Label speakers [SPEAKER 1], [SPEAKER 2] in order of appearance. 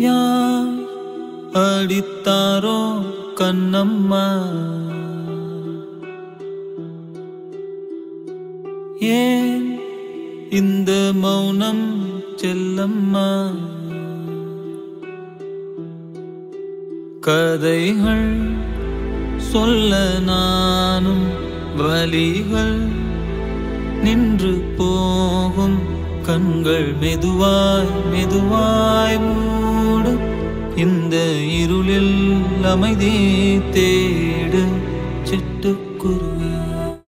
[SPEAKER 1] யார் அடித்தாரோ கண்ணம்மா ஏன் இந்த மௌனம் செல்லம்மா கதைகள் சொல்ல நானும் வலிகள் நின்று போகும் கண்கள் மெதுவாய் மெதுவாய் மூடு இந்த இருளில் அமைதி தேடு